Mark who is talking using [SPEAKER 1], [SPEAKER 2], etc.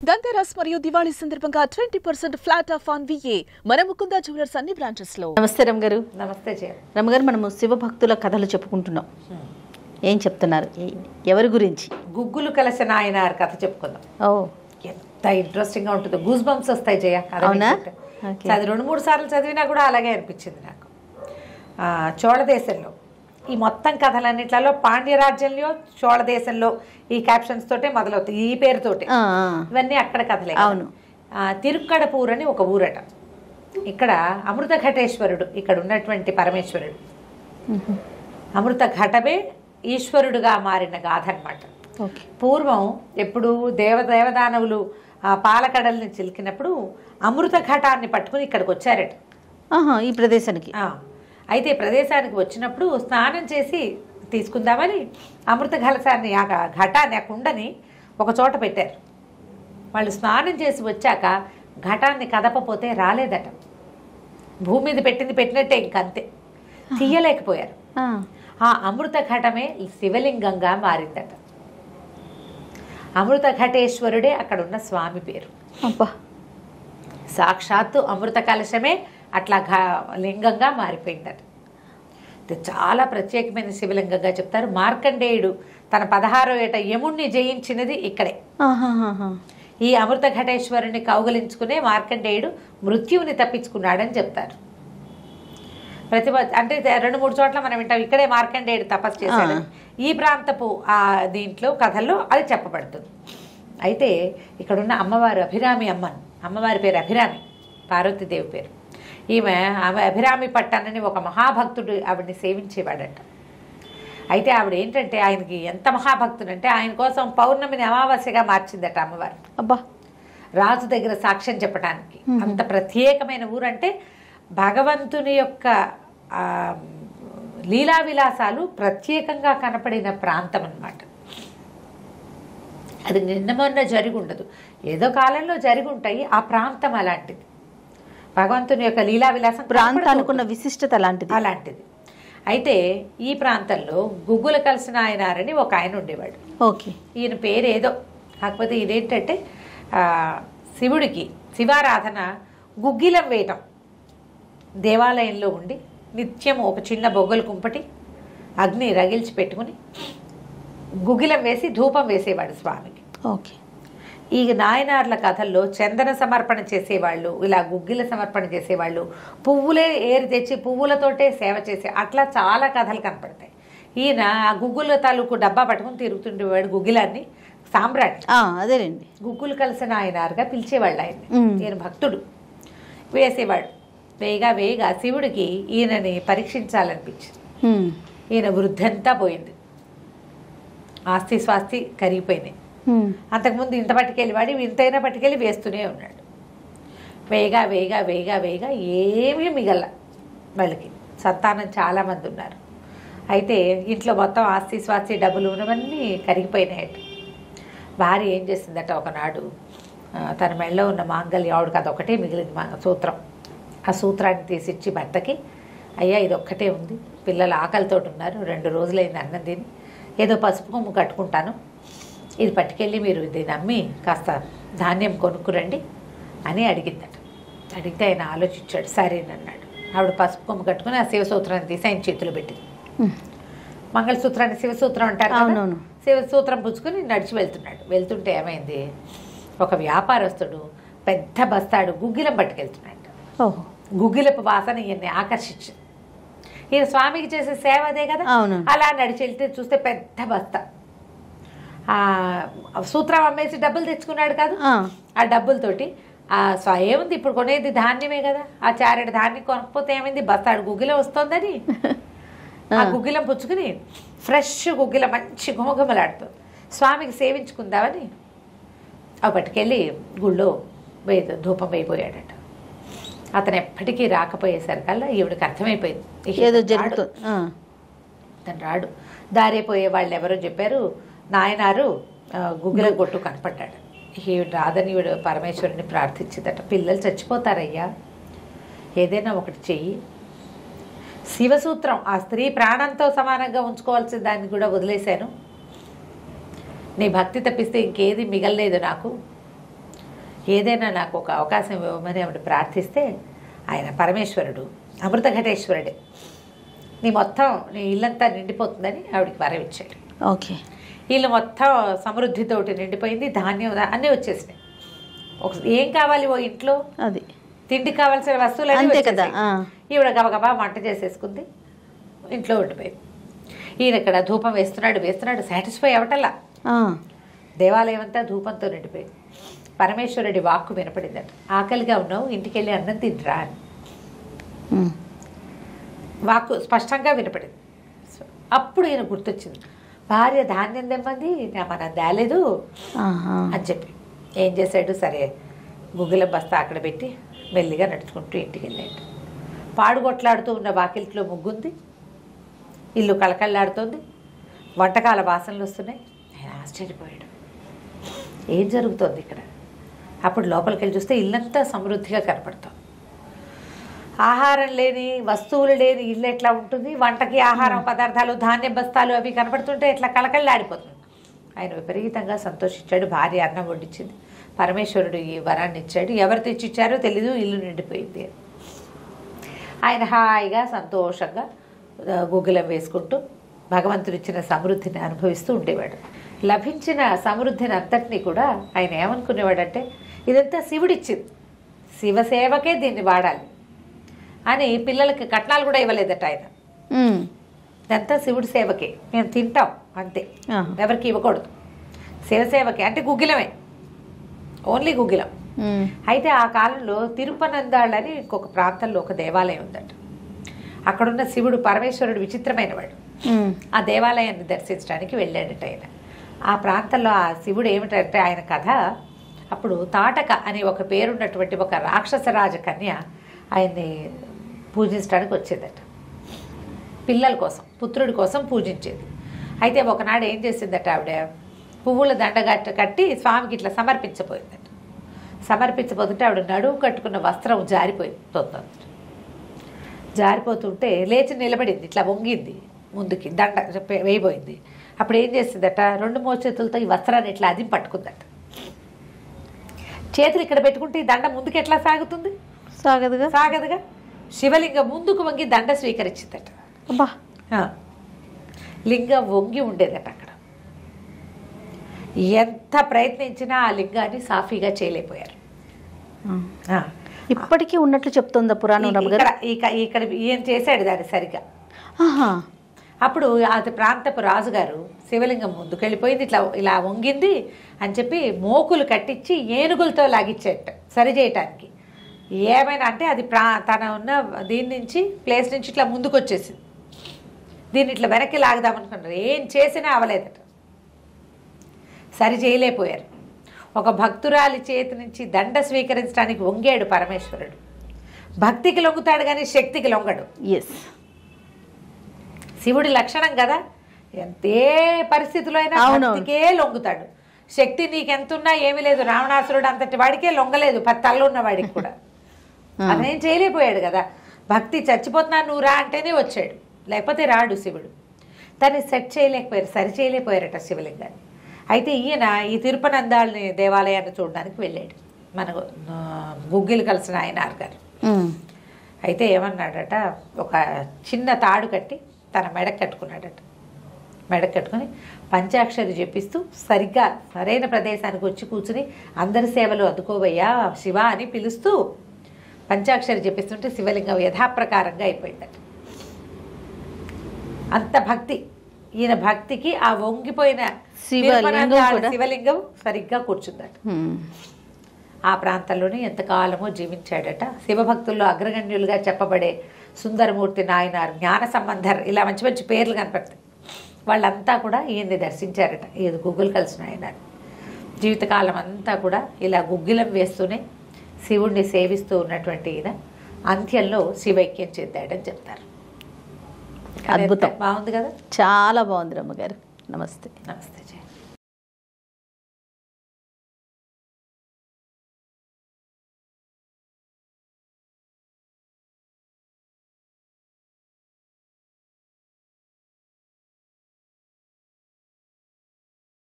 [SPEAKER 1] ధన్తెరస్ మరియు దివాళీ సందర్భంగా twenty percent flat off on విఏ మన ముకుందా జ్యువెలర్స్ అన్ని బ్రాంచెస్ లో
[SPEAKER 2] నమస్తే రమ్ గారు
[SPEAKER 3] నమస్తే జయ
[SPEAKER 2] రమ్మ గారు మనము శివభక్తుల కథలు చెప్పుకుంటున్నాం ఏం చెప్తున్నారు ఏ- ఎవరి గురించి
[SPEAKER 3] గుగ్గులు కలిసిన నాయనార్ కథ చెప్పుకుందాం
[SPEAKER 2] ఓ
[SPEAKER 3] ఎంత ఇంట్రెస్టింగ్ గా ఉంటుందో గూస్ బంప్స్ వస్తాయి జయ కథ
[SPEAKER 2] అవునా?
[SPEAKER 3] వింటుంటే.
[SPEAKER 2] ఓకే.
[SPEAKER 3] చదివి రెండు మూడు సార్లు చదివినా కూడా అలాగే అనిపించింది నాకు ఆ, చోళ దేశంలో ఈ మొత్తం కథలన్నిట్లలో పాండ్య రాజ్యంలో చోళ దేశంలో ఈ క్యాప్షన్స్ తోటే మొదలవుతాయి ఈ పేరుతోటే
[SPEAKER 2] ఆ, ఆ.
[SPEAKER 3] ఇవన్నీ అక్కడ కథలే కదా.
[SPEAKER 2] అవును.
[SPEAKER 3] ఆ, తిరుక్కడపూర్ అని ఒక ఊరట ఇక్కడ అమృత ఘటేశ్వరుడు ఇక్కడ ఉన్నటువంటి పరమేశ్వరుడు అమృత ఘటమే ఈశ్వరుడుగా మారిన గాథ అన్నమాట
[SPEAKER 2] ఓకే
[SPEAKER 3] పూర్వం ఎప్పుడు దేవ దేవదానవులు ఆ పాలకడల్ని చిలికినప్పుడు అమృత ఘటాన్ని పట్టుకుని ఇక్కడికి వచ్చారట
[SPEAKER 2] ఆహా ఈ ప్రదేశానికి
[SPEAKER 3] ఆ, అయితే ఈ ప్రదేశానికి వచ్చినప్పుడు స్నానం చేసి తీసుకుందామని అమృత కలశాన్ని ఆ ఘటాన్ని ఆ కుండని ఒక చోట పెట్టారు వాళ్ళు స్నానం చేసి వచ్చాక ఘటాన్ని కదపపోతే రాలేదట భూమి మీద పెట్టింది పెట్టినట్టే ఇంకంతే తీయలేకపోయారు
[SPEAKER 2] ఆ,
[SPEAKER 3] ఆ అమృత ఘటమే శివలింగంగా మారిందట అమృత ఘటేశ్వరుడే అక్కడ ఉన్న స్వామి పేరు
[SPEAKER 2] అబ్బా
[SPEAKER 3] సాక్షాత్తు అమృత కలశమే అట్లా ఘ- లింగంగా మారిపోయిందట ఇది చాలా ప్రత్యేకమైన శివలింగంగా చెప్తారు మార్కండేయుడు తన పదహారో ఏట యముణ్ణి జయించినది ఇక్కడే
[SPEAKER 2] ఆహాహాహా.
[SPEAKER 3] ఈ అమృత ఘటేశ్వరుని కౌగలించుకునే మార్కండేయుడు మృత్యువుని తప్పించుకున్నాడని చెప్తారు ప్రతిభ అంటే ఇది రెండు మూడు చోట్ల మనం వింటాం ఇక్కడే మార్కండేయుడు తపస్సు చేశాడు ఈ ప్రాంతపు ఆ దీంట్లో కథల్లో అది చెప్పబడుతుంది అయితే ఇక్కడున్న అమ్మవారు అభిరామి అమ్మన్ అమ్మవారి పేరు అభిరామి పార్వతీదేవి పేరు ఈమె ఆమె అభిరామి పట్టణని ఒక మహాభక్తుడు ఆవిడని సేవించేవాడట అయితే ఆవిడ ఏంటంటే ఆయనకి ఎంత మహాభక్తుడంటే ఆయన కోసం పౌర్ణమిని అమావాస్యగా మార్చిందట అమ్మవారు
[SPEAKER 2] అబ్బా
[SPEAKER 3] రాజు దగ్గర సాక్ష్యం చెప్పడానికి అంత ప్రత్యేకమైన ఊరంటే భగవంతుని యొక్క ఆ, లీలా విలాసాలు ప్రత్యేకంగా కనపడిన ప్రాంతం అన్నమాట అది నిన్న మొన్న జరిగి ఉండదు ఏదో కాలంలో జరిగి ఉంటాయి ఆ ప్రాంతం అలాంటిది భగవంతుని యొక్క లీలా విలాసం
[SPEAKER 2] ప్రాంతానికి ఉన్న విశిష్టత అలాంటిది
[SPEAKER 3] అలాంటిది అయితే ఈ ప్రాంతంలో గుగ్గుల కలిసిన ఆయనారని ఒక ఆయన ఉండేవాడు
[SPEAKER 2] ఓకే
[SPEAKER 3] ఈయన పేరు ఏదో కాకపోతే ఇదేంటంటే ఆ, శివుడికి శివారాధన గుగ్గిలం వేయటం దేవాలయంలో ఉండి నిత్యం ఒక చిన్న బొగ్గలు కుంపటి అగ్ని రగిల్చి పెట్టుకుని గుగ్గిలం వేసి ధూపం వేసేవాడు స్వామికి
[SPEAKER 2] ఓకే
[SPEAKER 3] ఈ నాయనార్ల కథల్లో చందన సమర్పణ చేసేవాళ్ళు ఇలా గుగ్గిల సమర్పణ చేసేవాళ్ళు పువ్వులే ఏరి తెచ్చి పువ్వులతోటే సేవ చేసే అట్లా చాలా కథలు కనపడతాయి ఈయన ఆ గుగ్గుల తాలూకు డబ్బా పట్టుకుని తిరుగుతుండేవాడు గుగ్గిలాన్ని సామ్రాట్
[SPEAKER 2] ఆ, అదేలేండి
[SPEAKER 3] గుగ్గులు కలిసిన ఆయనారుగా పిలిచేవాళ్ళు ఆయన
[SPEAKER 2] మ్.
[SPEAKER 3] ఈయన భక్తుడు వేసేవాడు వేగా వేగా శివుడికి ఈయనని పరీక్షించాలనిపించింది
[SPEAKER 2] హ్మ్.
[SPEAKER 3] ఈయన వృద్ధంతా పోయింది ఆస్తి స్వాస్తి కరిగిపోయినాయి
[SPEAKER 2] హ్మ్.
[SPEAKER 3] అంతకుముందు ఇంత పట్టుకెళ్ళి వాడి ఇంతైనా పట్టుకెళ్ళి వేస్తూనే ఉన్నాడు వేగా వేగా వేగా వేగా ఏమీ మిగల వాళ్ళకి సంతానం చాలామంది ఉన్నారు అయితే ఇంట్లో మొత్తం ఆస్తి స్వాస్తి డబ్బులు ఉన్నవన్నీ కరిగిపోయినాయట భార్య ఏం చేసిందట ఒకనాడు ఆ, తన మెళ్ళలో ఉన్న మాంగల్యం ఆవిడకి అదొకటే మిగిలింది మా సూత్రం ఆ సూత్రాన్ని తీసిచ్చి భర్తకి అయ్యా ఇది ఒక్కటే ఉంది పిల్లలు ఆకలితో ఉన్నారు రెండు రోజులైంది అన్నం తిని ఏదో పసుపు కొమ్ము కట్టుకుంటాను ఇది పట్టుకెళ్ళి మీరు ఇది నమ్మి కాస్త ధాన్యం కొనుక్కురండి అని అడిగిందట అడిగితే ఆయన ఆలోచించాడు సరేనన్నాడు ఆవిడ పసుపు కొమ్ము కట్టుకుని ఆ శివసూత్రాన్ని తీసి ఆయన చేతిలో పెట్టింది
[SPEAKER 2] హ్మ్.
[SPEAKER 3] మంగళసూత్రాన్ని శివసూత్రం అంటారు కదా?
[SPEAKER 2] అవునవును.
[SPEAKER 3] శివసూత్రం పుచ్చుకుని నడిచి వెళ్తున్నాడు వెళ్తుంటే ఏమైంది ఒక వ్యాపారస్తుడు పెద్ద బస్తాడు గుగ్గిలం పట్టుకెళ్తున్నాడు
[SPEAKER 2] ఓహో
[SPEAKER 3] గుగ్గిలపు వాసన ఈయన్ని ఆకర్షించింది ఈయన స్వామికి చేసే సేవ అదే కదా
[SPEAKER 2] అవును.
[SPEAKER 3] అలా నడిచి వెళ్తే చూస్తే పెద్ద బస్తా ఆ సూత్రం అమ్మేసి డబ్బులు తెచ్చుకున్నాడు కాదు
[SPEAKER 2] ఆ.
[SPEAKER 3] ఆ డబ్బులతోటి ఆ స్వ ఏముంది ఇప్పుడు కొనేది ధాన్యమే కదా ఆ చారెడు ధాన్యం కొనకపోతే ఏమైంది బస్తాడు గుగ్గిలం వస్తుందని ఆ గుగ్గిలం పుచ్చుకుని ఫ్రెష్ గుగ్గిలం మంచి గుమగుమలాడుతుంది స్వామికి సేవించుకుందామని అవి పట్టుకెళ్ళి గుళ్ళో వేద ధూపం వేయిపోయాడట అతను ఎప్పటికీ రాకపోయేసరికల్లా ఈవిడికి అర్థమైపోయింది ఇక
[SPEAKER 2] ఏదో
[SPEAKER 3] ఇతను రాడు.
[SPEAKER 2] జరుగుతుంది ఆ.
[SPEAKER 3] తను రాడు దారిపోయే వాళ్ళు ఎవరో చెప్పారు నాయనారు ఆ, గుగ్గిల కొట్టు కనపడ్డాడు ఈవిడ రాదని ఈవిడ పరమేశ్వరుని ప్రార్థించిందట పిల్లలు చచ్చిపోతారయ్యా ఏదైనా ఒకటి చెయ్యి శివసూత్రం ఆ స్త్రీ ప్రాణంతో సమానంగా ఉంచుకోవాల్సిన దాన్ని కూడా వదిలేశాను నీ భక్తి తప్పిస్తే ఇంకేది మిగలలేదు నాకు ఏదైనా నాకు ఒక అవకాశం ఇవ్వమని ఆవిడ ప్రార్థిస్తే ఆయన పరమేశ్వరుడు అమృత ఘటేశ్వరుడే నీ మొత్తం నీ ఇల్లంతా నిండిపోతుందని ఆవిడకి వరం ఇచ్చాడు
[SPEAKER 2] ఓకే
[SPEAKER 3] ఇల్లు మొత్తం సమృద్ధితోటి నిండిపోయింది ధాన్యం అన్నీ వచ్చేసినాయి ఒక ఏం కావాలి ఓ ఇంట్లో
[SPEAKER 2] అది
[SPEAKER 3] తిండి కావాల్సిన వస్తువులు
[SPEAKER 2] అంతే కదా, ఆ.
[SPEAKER 3] ఈవిడ గబగబా వంట చేసేసుకుంది ఇంట్లో ఉండిపోయింది ఈయన ఇక్కడ ధూపం వేస్తున్నాడు వేస్తున్నాడు సాటిస్ఫై అవటల్లా
[SPEAKER 2] ఆ,
[SPEAKER 3] దేవాలయం అంతా ధూపంతో నిండిపోయింది పరమేశ్వరుడి వాక్కు వినపడిందట ఆకలిగా ఉన్నావు ఇంటికి వెళ్ళి అన్నం తిండ్రా అని
[SPEAKER 2] ఉమ్,
[SPEAKER 3] వాక్కు స్పష్టంగా వినపడింది అప్పుడు ఈయన గుర్తొచ్చింది భార్య ధాన్యం తెమ్మంది నా మనం తేలేదు
[SPEAKER 2] ఆహా.
[SPEAKER 3] అని చెప్పి ఏం చేశాడు సరే గుగ్గిల బస్తా అక్కడ పెట్టి మెల్లిగా నడుచుకుంటూ ఇంటికి వెళ్ళాడు పాడుగొట్లాడుతూ ఉన్న వాకిలిలో ముగ్గుంది ఇల్లు కళకళలాడుతోంది వంటకాల వాసనలు వస్తున్నాయి ఆయన ఆశ్చర్యపోయాడు ఏం జరుగుతోంది ఇక్కడ అప్పుడు లోపలికి వెళ్ళి చూస్తే ఇల్లంతా సమృద్ధిగా కనపడుతోంది ఆహారం లేని వస్తువులు లేని ఇల్లు ఎట్లా ఉంటుంది వంటకి ఆహారం పదార్థాలు ధాన్య బస్తాలు అవి కనపడుతుంటే ఎట్లా కళకళలాడిపోతుంది ఆయన విపరీతంగా సంతోషించాడు భార్య అన్నం వడ్డించింది పరమేశ్వరుడు ఈ వరాన్ని ఇచ్చాడు ఎవరు తెచ్చిచ్చారో తెలీదు ఇల్లు నిండిపోయింది అని. ఆయన హాయిగా సంతోషంగా ఆ, గుగ్గిలం వేసుకుంటూ భగవంతుడు ఇచ్చిన సమృద్ధిని అనుభవిస్తూ ఉండేవాడు లభించిన సమృద్ధిని అంతటినీ కూడా ఆయన ఏమనుకునేవాడంటే ఇదంతా శివుడిచ్చింది శివసేవకే దీన్ని వాడాలి అని పిల్లలకి కట్నాలు కూడా ఇవ్వలేదట ఆయన
[SPEAKER 2] ఉమ్,
[SPEAKER 3] ఇదంతా శివుడి సేవకే మేము తింటాం అంతే
[SPEAKER 2] ఆహా.
[SPEAKER 3] ఎవరికి ఇవ్వకూడదు శివసేవకే అంటే గుగ్గిలమే ఓన్లీ గుగ్గిలం
[SPEAKER 2] ఉమ్,
[SPEAKER 3] అయితే ఆ కాలంలో తిరుపనందాళ్ళని ఇంకొక ప్రాంతంలో ఒక దేవాలయం ఉందట అక్కడున్న శివుడు పరమేశ్వరుడు విచిత్రమైన వాడు
[SPEAKER 2] ఉమ్,
[SPEAKER 3] ఆ దేవాలయాన్ని దర్శించడానికి వెళ్ళాడట ఆయన ఆ ప్రాంతంలో ఆ శివుడు ఏమిటంటే ఆయన కథ అప్పుడు తాటక అనే ఒక పేరున్నటువంటి ఒక రాక్షస రాజ కన్య ఆయన్ని పూజించడానికి వచ్చేదట పిల్లల కోసం పుత్రుడి కోసం పూజించేది అయితే ఒకనాడు ఏం చేసిందట ఆవిడ పువ్వుల దండ గట్ట కట్టి స్వామికి ఇట్లా సమర్పించబోయిందట సమర్పించబోతుంటే ఆవిడ నడువు కట్టుకున్న వస్త్రం జారిపోయింది తొందర జారిపోతుంటే లేచి నిలబడింది ఇట్లా వంగింది ముందుకి దండ పే- వేయబోయింది అప్పుడు ఏం చేసిందట రెండు మోచేతులతో ఈ వస్త్రాన్ని ఇట్లా అదిం పట్టుకుందట చేతులు ఇక్కడ పెట్టుకుంటే ఈ దండ ముందుకు ఎట్లా సాగుతుంది
[SPEAKER 2] సాగదుగా
[SPEAKER 3] సాగదుగా శివలింగం ముందుకు వంగి దండ స్వీకరించిందట
[SPEAKER 2] అబ్బా
[SPEAKER 3] ఆ. లింగం వంగి ఉండేదట అక్కడ ఎంత ప్రయత్నించినా ఆ లింగాన్ని సాఫీగా చేయలేకపోయారు
[SPEAKER 2] ఉమ్.
[SPEAKER 3] ఆ.
[SPEAKER 2] ఇప్పటికీ ఉన్నట్లు చెప్తుందా పురాణం
[SPEAKER 3] ఈ-
[SPEAKER 2] రమ్మగారు
[SPEAKER 3] ఇక్కడ ఇక- ఇక్కడ ఈయన చేశాడు దాన్ని సరిగా
[SPEAKER 2] ఆహా
[SPEAKER 3] అప్పుడు అది ప్రాంతపు రాజుగారు శివలింగం ముందుకెళ్ళిపోయింది ఇట్లా ఇలా వంగింది అని చెప్పి మోకులు కట్టించి ఏనుగులతో లాగిచ్చేట సరి చేయటానికి ఏమైనా అంటే అది ప్రా తన ఉన్న దీని నుంచి ప్లేస్ నుంచి ఇట్లా ముందుకు వచ్చేసింది దీన్ని ఇట్లా వెనక్కి లాగదామనుకున్నారు ఏం చేసినా అవలేదట సరి చేయలేకపోయారు ఒక భక్తురాలి చేతి నుంచి దండ స్వీకరించడానికి వంగాడు పరమేశ్వరుడు భక్తికి లొంగుతాడు కానీ శక్తికి లొంగడు
[SPEAKER 2] ఎస్
[SPEAKER 3] శివుడి లక్షణం కదా ఎంత ఏ పరిస్థితిలో అయినా
[SPEAKER 2] అవునవును.
[SPEAKER 3] భక్తికే లొంగుతాడు శక్తి నీకెంతున్నా ఏమీ లేదు రావణాసురుడు అంతటి వాడికే లొంగలేదు పది తల్లు ఉన్న వాడికి కూడా అతనేం చేయలేకపోయాడు కదా భక్తి చచ్చిపోతున్నా నువ్వు రా అంటేనే వచ్చాడు లేకపోతే రాడు శివుడు దాన్ని సెట్ చేయలేకపోయారు సరి చేయలేకపోయారట శివలింగాన్ని అయితే ఈయన ఈ తిరుపనందాళ్ళని దేవాలయాన్ని చూడడానికి వెళ్ళాడు మన ఆ, గుగ్గిలు కలిసిన ఆయన గారు
[SPEAKER 2] ఉమ్,
[SPEAKER 3] అయితే ఏమన్నాడట ఒక చిన్న తాడు కట్టి తన మెడకు కట్టుకున్నాడట మెడకు కట్టుకొని పంచాక్షరి చెప్పిస్తూ సరిగ్గా సరైన ప్రదేశానికి వచ్చి కూర్చుని అందరి సేవలు అందుకోవయ్యా శివ అని పిలుస్తూ పంచాక్షరి చెప్పిస్తుంటే శివలింగం యథాప్రకారంగా అయిపోయిందట అంత భక్తి ఈయన భక్తికి ఆ వంగిపోయిన
[SPEAKER 2] శివలింగం
[SPEAKER 3] తిరుపనందాళ్ళ
[SPEAKER 2] కూడా-
[SPEAKER 3] శివలింగం సరిగ్గా కూర్చుందట
[SPEAKER 2] ఉమ్.
[SPEAKER 3] ఆ ప్రాంతంలోనే ఎంతకాలమో జీవించాడట శివభక్తుల్లో అగ్రగణ్యులుగా చెప్పబడే సుందరమూర్తి నాయనార్ జ్ఞాన సంబంధర్ ఇలా మంచి మంచి పేర్లు కనపడతాయి వాళ్ళంతా కూడా ఈయన్ని దర్శించారట ఇది గుగ్గులు కలిసిన ఆయన జీవితకాలం అంతా కూడా ఇలా గుగ్గిలం వేస్తూనే శివుణ్ణి సేవిస్తూ ఉన్నటువంటి ఈయన అంత్యంలో శివైక్యం చెందాడని చెప్తారు
[SPEAKER 2] అద్భుతం.
[SPEAKER 3] బాగుంది కదా
[SPEAKER 2] చాలా బాగుంది రమ్మగారు నమస్తే
[SPEAKER 3] నమస్తే